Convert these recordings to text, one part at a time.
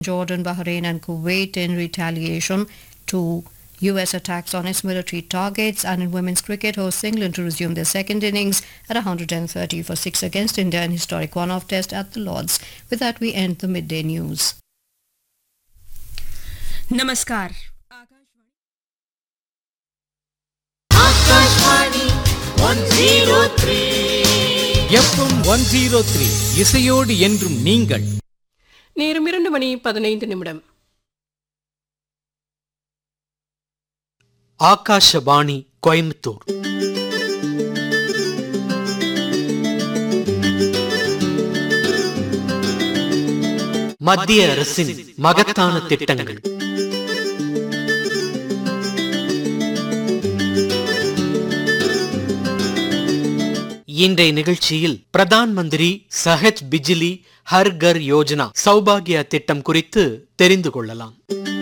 Jordan, Bahrain, and Kuwait in retaliation to U.S. attacks on its military targets. And in women's cricket, hosts England to resume their second innings at 130 for 6 against India in historic one-off test at the Lords. With that, we end the midday news. नमस्कार Akashvani one zero three FM one zero three இசையோடு என்றும் நீங்கள் நேரம் இரண்டு மணி பதினைந்து நிமிடம் ஆகாஷவாணி கோயம்புத்தூர் மத்திய அரசின் மகத்தான திட்டங்கள் இன்றைய நிகழ்ச்சியில் பிரதான் மந்திரி சஹஜ் பிஜிலி ஹர் கர் யோஜனா சௌபாகியா திட்டம் குறித்து தெரிந்து கொள்ளலாம்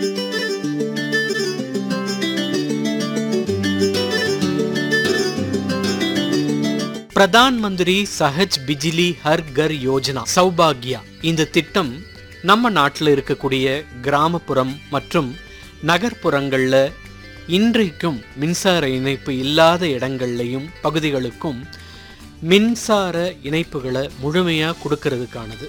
பிரதான் மந்திரி சஹஜ் பிஜிலி ஹர் கர் யோஜனா சௌபாகியா இந்த திட்டம் நம்ம நாட்டில் இருக்கக்கூடிய கிராமப்புறம் மற்றும் நகர்ப்புறங்கள்ல இன்றைக்கும் மின்சார இணைப்பு இல்லாத இடங்கள்லையும் பகுதிகளுக்கும் மின்சார இணைப்புகளை முழுமையாக கொடுக்கறதுக்கானது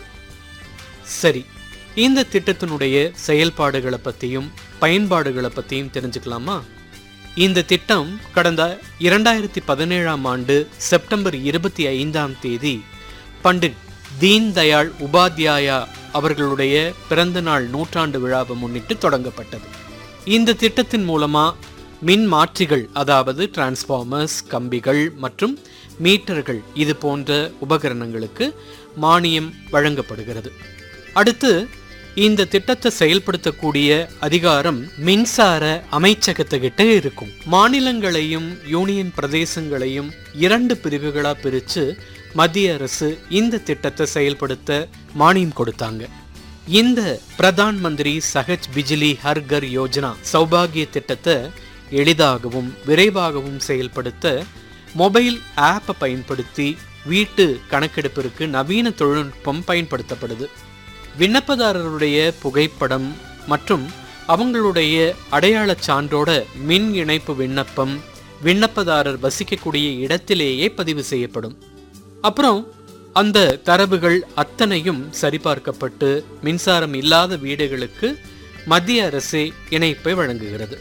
சரி இந்த திட்டத்தினுடைய செயல்பாடுகளை பற்றியும் பயன்பாடுகளை பற்றியும் தெரிஞ்சுக்கலாமா இந்த திட்டம் கடந்த இரண்டாயிரத்தி பதினேழாம் ஆண்டு செப்டம்பர் இருபத்தி ஐந்தாம் தேதி பண்டிட் தீன் தயாள் உபாத்யாயா அவர்களுடைய பிறந்த நாள் நூற்றாண்டு விழாவை முன்னிட்டு தொடங்கப்பட்டது இந்த திட்டத்தின் மூலமா மின் மாற்றிகள் அதாவது டிரான்ஸ்ஃபார்மர்ஸ் கம்பிகள் மற்றும் மீட்டர்கள் இது போன்ற உபகரணங்களுக்கு மானியம் வழங்கப்படுகிறது அடுத்து இந்த திட்டத்தை செயல்படுத்தக்கூடிய அதிகாரம் மின்சார அமைச்சகத்துக்கிட்ட இருக்கும் மாநிலங்களையும் யூனியன் பிரதேசங்களையும் இரண்டு பிரிவுகளா பிரிச்சு மத்திய அரசு இந்த திட்டத்தை செயல்படுத்த மானியம் கொடுத்தாங்க இந்த பிரதான் மந்திரி சஹஜ் பிஜிலி ஹர் கர் யோஜனா சௌபாகிய திட்டத்தை எளிதாகவும் விரைவாகவும் செயல்படுத்த மொபைல் ஆப்பை பயன்படுத்தி வீட்டு கணக்கெடுப்பிற்கு நவீன தொழில்நுட்பம் பயன்படுத்தப்படுது விண்ணப்பதாரருடைய புகைப்படம் மற்றும் அவங்களுடைய அடையாளச் சான்றோட மின் இணைப்பு விண்ணப்பம் விண்ணப்பதாரர் வசிக்கக்கூடிய இடத்திலேயே பதிவு செய்யப்படும் அப்புறம் அந்த தரவுகள் அத்தனையும் சரிபார்க்கப்பட்டு மின்சாரம் இல்லாத வீடுகளுக்கு மத்திய அரசே இணைப்பை வழங்குகிறது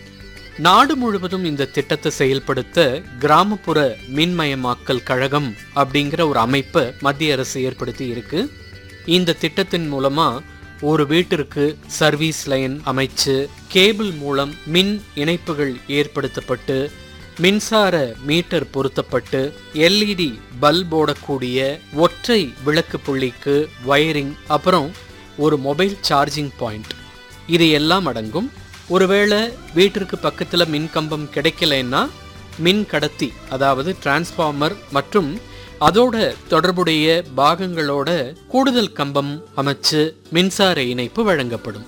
நாடு முழுவதும் இந்த திட்டத்தை செயல்படுத்த கிராமப்புற மின்மயமாக்கல் கழகம் அப்படிங்கிற ஒரு அமைப்பை மத்திய அரசு ஏற்படுத்தி இருக்கு இந்த திட்டத்தின் மூலமா ஒரு வீட்டிற்கு சர்வீஸ் லைன் அமைச்சு கேபிள் மூலம் மின் இணைப்புகள் ஏற்படுத்தப்பட்டு மின்சார மீட்டர் பொருத்தப்பட்டு எல்இடி பல்ப் ஓடக்கூடிய ஒற்றை விளக்கு புள்ளிக்கு வயரிங் அப்புறம் ஒரு மொபைல் சார்ஜிங் பாயிண்ட் இது எல்லாம் அடங்கும் ஒருவேளை வீட்டிற்கு பக்கத்துல மின் கம்பம் கிடைக்கலைன்னா மின் கடத்தி அதாவது டிரான்ஸ்ஃபார்மர் மற்றும் அதோட தொடர்புடைய பாகங்களோட கூடுதல் கம்பம் அமைச்சு மின்சார இணைப்பு வழங்கப்படும்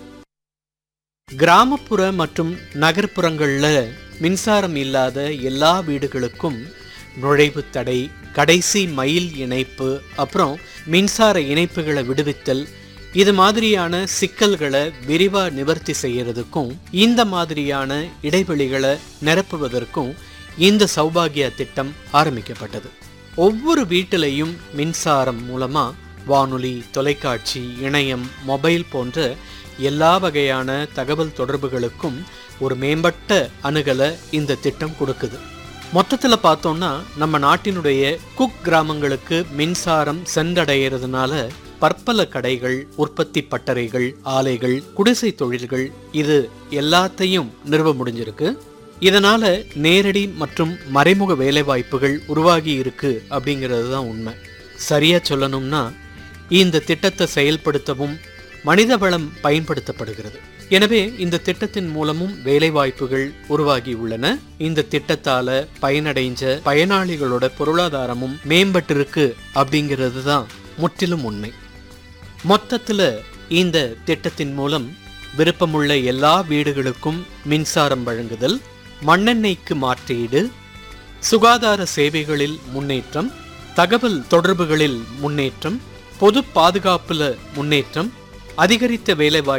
கிராமப்புற மற்றும் நகர்ப்புறங்கள்ல மின்சாரம் இல்லாத எல்லா வீடுகளுக்கும் நுழைவு தடை கடைசி மைல் இணைப்பு அப்புறம் மின்சார இணைப்புகளை விடுவித்தல் இது மாதிரியான சிக்கல்களை விரிவா நிவர்த்தி செய்யறதுக்கும் இந்த மாதிரியான இடைவெளிகளை நிரப்புவதற்கும் இந்த சௌபாகியா திட்டம் ஆரம்பிக்கப்பட்டது ஒவ்வொரு வீட்டிலையும் மின்சாரம் மூலமா வானொலி தொலைக்காட்சி இணையம் மொபைல் போன்ற எல்லா வகையான தகவல் தொடர்புகளுக்கும் ஒரு மேம்பட்ட அணுகலை இந்த திட்டம் கொடுக்குது மொத்தத்தில் பார்த்தோம்னா நம்ம நாட்டினுடைய குக் கிராமங்களுக்கு மின்சாரம் சென்றடைகிறதுனால பற்பல கடைகள் உற்பத்தி பட்டறைகள் ஆலைகள் குடிசை தொழில்கள் இது எல்லாத்தையும் நிறுவ முடிஞ்சிருக்கு இதனால நேரடி மற்றும் மறைமுக வேலைவாய்ப்புகள் உருவாகி இருக்கு அப்படிங்கிறது தான் உண்மை சரியா சொல்லணும்னா இந்த திட்டத்தை செயல்படுத்தவும் மனித வளம் பயன்படுத்தப்படுகிறது எனவே இந்த திட்டத்தின் மூலமும் வேலைவாய்ப்புகள் உருவாகி உள்ளன இந்த திட்டத்தால பயனடைஞ்ச பயனாளிகளோட பொருளாதாரமும் மேம்பட்டிருக்கு அப்படிங்கிறது தான் முற்றிலும் உண்மை மொத்தத்துல இந்த திட்டத்தின் மூலம் விருப்பமுள்ள எல்லா வீடுகளுக்கும் மின்சாரம் வழங்குதல் மண்ணெண்ணெய்க்கு மாற்றீடு சுகாதார சேவைகளில் முன்னேற்றம் தகவல் தொடர்புகளில் முன்னேற்றம் பொது பாதுகாப்புல முன்னேற்றம் அதிகரித்த வேலைவாய்ப்பு